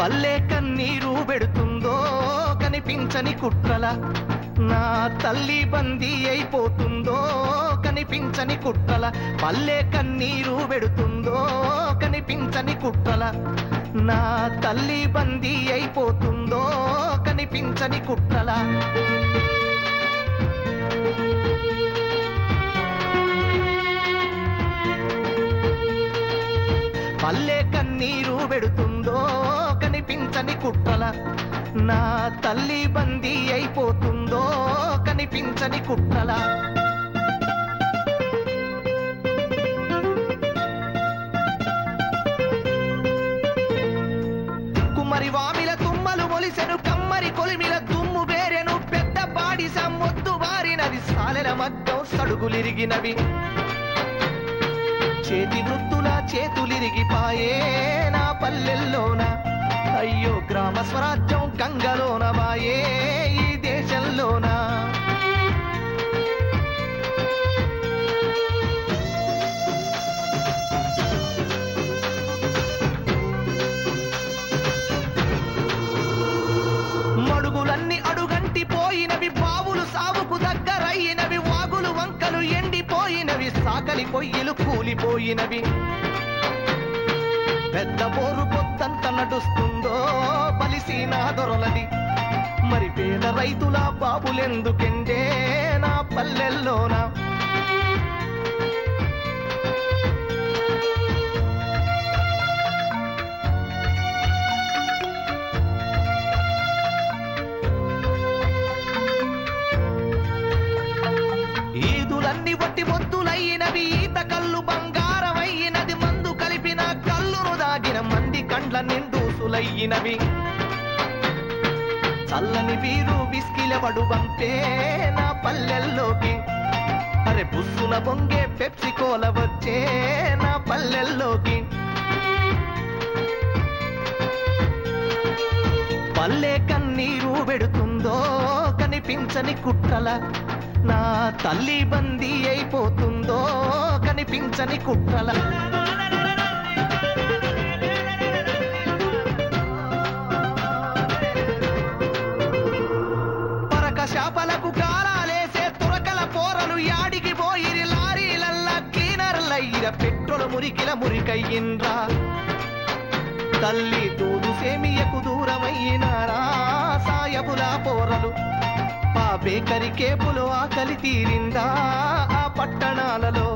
పల్లె కన్నీరు పెడుతుందో కనిపించని కుట్రల నా తల్లి బందీ అయిపోతుందో కనిపించని కుట్రల పల్లె కన్నీరు పెడుతుందో కనిపించని కుట్రల నా తల్లి బందీ అయిపోతుందో కనిపించని కుట్రల పల్లె కన్నీరు పెడుతుందో కనిపించని కుట్రల నా తల్లి బందీ అయిపోతుందో కనిపించని కుట్రల కుమ్మరి వామిల తుమ్మలు మొలిసెను కమ్మరి కొలిమిల దుమ్ము బేరెను పెద్ద బాడి సమ్మొద్దు బారినది సాలెల మగ్గం సడుగులిరిగినవి చేతి వృత్తుల చేతులిరిగిపాయే నా పల్లెల్లోన అయ్యో గ్రామ స్వరాజ్యం గంగలోన వాయే ఈ దేశంలోన మడుగులన్నీ అడుగంటి పోయినవి బావులు సావుకు దగ్గరయ్యినవి వాగులు వంకలు ఎండిపోయినవి సాకలి పొయ్యిలు కూలిపోయినవి పెద్ద బోరు పొత్తంత నడుస్తుందో బలిసీనా దొరలది మరి పేద రైతుల బాబులెందుకెండే నా పల్లెల్లోనా ఈదులన్నీ వట్టి మొత్తులయ్యినవి ఈత కళ్ళు బంగారమయ్యినది మందు కలిపిన కళ్ళును దాగిన మంది కండ్ల నిండూసులయ్యినవి చల్లని వీరు విస్కిలబడు బంపే నా పల్లెల్లోకి అరే బుస్సున బొంగే పెప్సి కోల వచ్చే నా పల్లెల్లోకి పల్లె కన్నీరు పెడుతుందో కనిపించని కుట్రల నా తల్లి బందీ అయిపోతుందో కనిపించని కుట్రల పరక శాపలకు కారాలేసే తురకల పోరలు యాడికి పోయిరి లారీలల్లా క్లీనర్లయ్యిర పెట్రోలు మురికిల మురికయ్యిండ్రా తల్లి తోడు సేమియకు దూరమయ్యినారా సాయబుల పోరలు ఆ బేకరి కేపులో ఆకలి తీరిందా ఆ పట్టణాలలో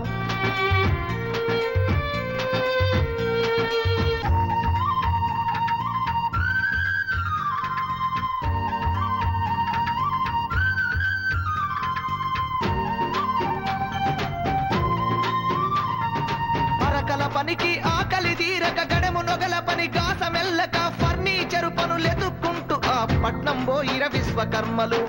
అరకల పనికి ఆకలి తీరక గడము నొగల పని గాస మెల్లక ఫర్నిచరు పనులెదుక్కుంటూ ఆ పట్నం పోయిర విశ్వకర్మలు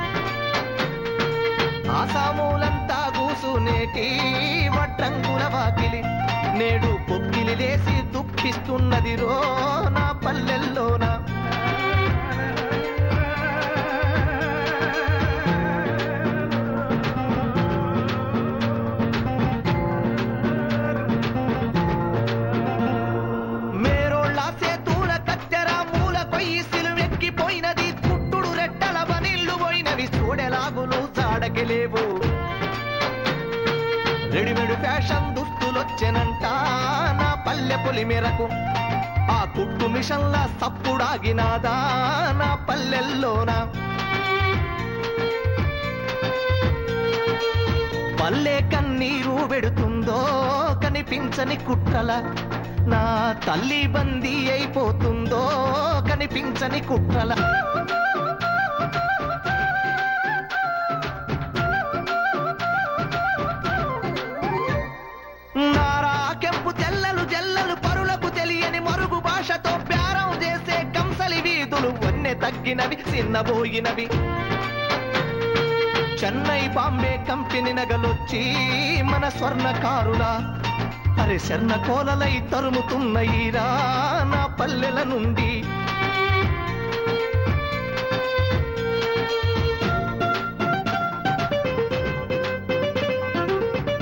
ఆసామూలంతా కూసునేటి వడ్రంగుల వాకిలి నేడు పొక్కిలి లేసి దుఃఖిస్తున్నది రో నా పల్లెల్లోనా మేరోళ్ళ సేతూల కత్తెర మూల కొయ్యి సిలువెక్కిపోయినది పుట్టుడు రెట్టల బనిల్లు పోయినవి చూడెలాగులు చాడకెలేవు రెడీమేడ్ ఫ్యాషన్ దుస్తులొచ్చెనంట నా పల్లె పొలి మేరకు ఆ కుట్టు మిషన్ల సప్పుడాగినాదా నా పల్లెల్లోనా పల్లె కన్నీరు పెడుతుందో కనిపించని కుట్రల నా తల్లి బందీ అయిపోతుందో కనిపించని కుట్రల నారా కెంపు జల్లలు జల్లలు పరులకు తెలియని మరుగు భాషతో ప్యారం చేసే కంసలి వీధులు వన్నె తగ్గినవి చిన్నబోయినవి చెన్నై బాంబే కంపెనీ నగలొచ్చి మన స్వర్ణకారుల అరే శర్ణ కోలలై తరుముతున్నయిరా నా పల్లెల నుండి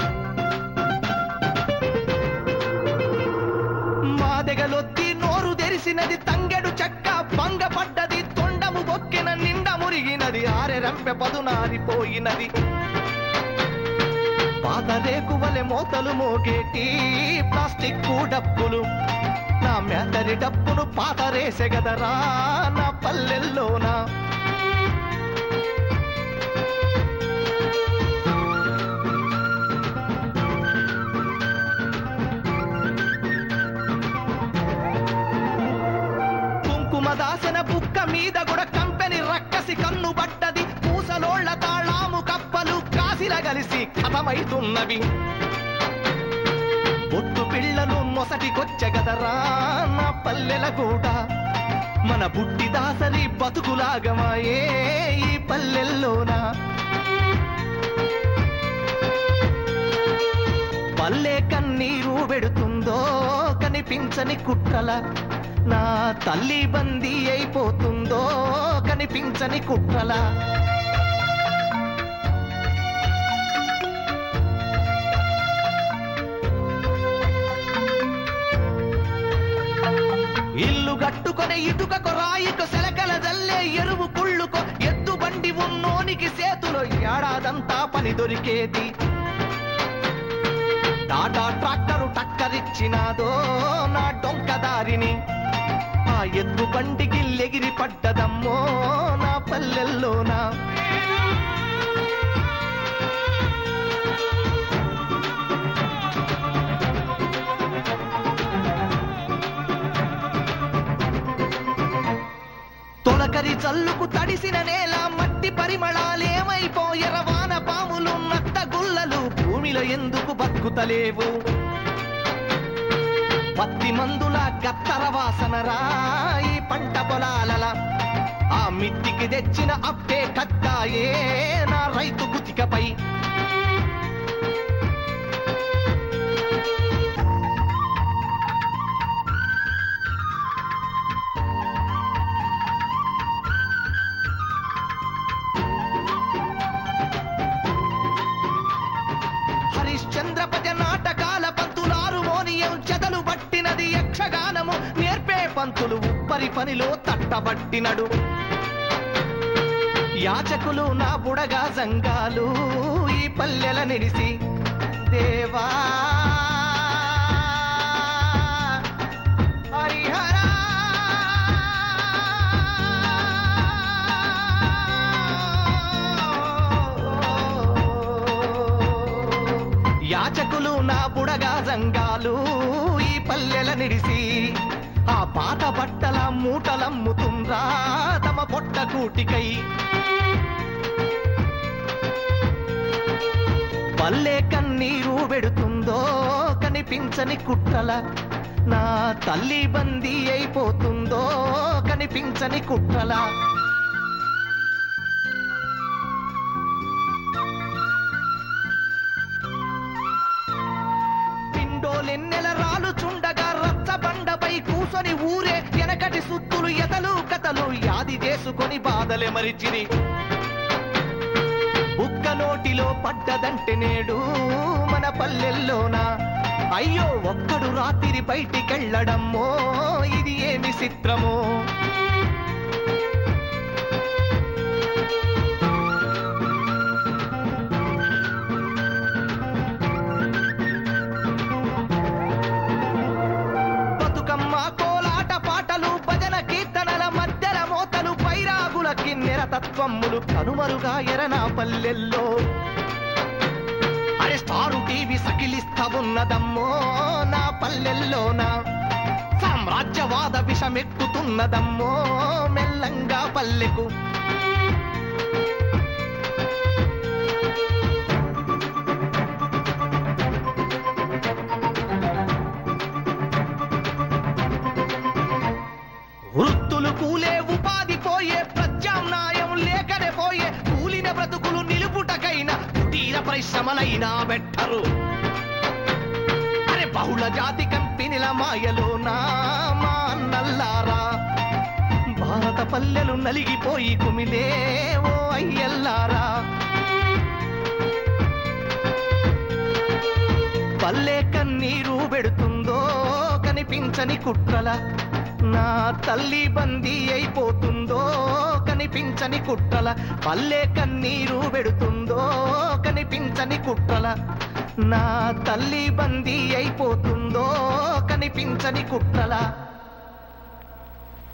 మాదెగలొత్తి నోరు తెరి మెరిసినది తంగెడు చెక్క భంగపడ్డది తొండము బొక్కిన నిండ మురిగినది ఆరెరంపె పదునారిపోయినది పాత రేకువలె మోతలు మోగేటి ప్లాస్టిక్ డబ్బులు నా మెదరి డబ్బును పాతరేసెగదరా నా పల్లెల్లోనా కుంకుమ దాసిన బుక్క మీద కూడా కంపెని రక్కసి కన్ను పడ్డది పూసలోళ్ల తాళాము కప్పలు కాసిల కలిసి కథమైతున్నవి బొట్టు పిల్లలు మొసటికొచ్చగదరా నా పల్లెల కూడా మన బుట్టి దాసరి బతుకులాగమాయే ఈ పల్లెల్లోనా పల్లె కన్నీరు పెడుతుందో కనిపించని కుట్రల నా తల్లి బందీ అయిపోతుందో కనిపించని కుట్రల ఇల్లు గట్టుకొని ఇటుకకు రాయికు సెలకల జల్లే ఎరువు కుళ్ళుకో ఎద్దు బండి ఉన్నోనికి సేతులో ఏడాదంతా పని దొరికేది టాటా ట్రాక్టరు టక్కరిచ్చినాదో నా డొంక దారిని ఆ ఎద్దు బండికి లెగిరి పడ్డదమ్మో నా పల్లెల్లోనా తొలకరి చల్లుకు తడిసిన నేల మట్టి పరిమళాలేమైపోయర వాన పాములు నత్త గుల్లలు భూమిలో ఎందుకు బతుకుతలేవు పత్తి మందుల గత్తర వాసనరా ఈ పంట పొలాలల ఆ మిట్టికి తెచ్చిన అప్పే కత్తాయే నా రైతు కుతికపై హరిశ్చంద్ర పద నాటకాల పంతులారు మోనియం చెదలు పట్టినది యక్షగానము నేర్పే పంతులు ఉప్పరి పనిలో తట్టబట్టినడు యాచకులు నా బుడగా జంగాలు ఈ పల్లెల నిడిసి దేవా హరిహరా యాచకులు నా బుడగా జంగాలు ఈ పల్లెల నిడిసి ఆ పాత బట్టల మూటలమ్ముతుండ్రా తమ పొట్ట కూటికై పల్లె కన్నీరు పెడుతుందో కనిపించని కుట్రల నా తల్లి బందీ అయిపోతుందో కనిపించని కుట్రల పిండోలెన్నెల రాలుచుండగా రచ్చబండపై కూసొని ఊరే వెనకటి సుత్తులు ఎతలు కథలు యాది చేసుకొని బాధలే మరిచిరి బుక్క నోటిలో పడ్డదంటే నేడు మన పల్లెల్లోన అయ్యో ఒక్కడు రాత్రి బయటికెళ్ళడమ్మో ఇది ఏమి చిత్రమో బతుకమ్మ కోలాట పాటలు భజన కీర్తనల మధ్యల మోతలు పైరాగుల కిన్నెర తత్వమ్ములు కనుమరుగా ఎరనా పల్లెల్లో అరే స్టారు టీవీ సకిలిస్తా ఉన్నదమ్మో నా పల్లెల్లోన సామ్రాజ్యవాద విషమెక్కుతున్నదమ్మో మెల్లంగా పల్లెకు వృత్తులు కూలే ఉపాధి పోయే ప్రత్యామ్నాయం లేకనే పోయే కూలిన బ్రతుకులు నిలుపుటకైనా కుటీర పరిశ్రమలైనా పెట్టరు అరే బహుళ జాతి కంపెనీల మాయలోనా మా అన్నల్లారా భారత పల్లెలు నలిగిపోయి కుమిలే ఓ అయ్యల్లారా పల్లె కన్నీరు పెడుతుందో కనిపించని కుట్రల నా తల్లి బందీ అయిపోతుందో కనిపించని కుట్రల పల్లె కన్నీరు పెడుతుందో కనిపించని కుట్రల నా తల్లి బందీ అయిపోతుందో కనిపించని కుట్రల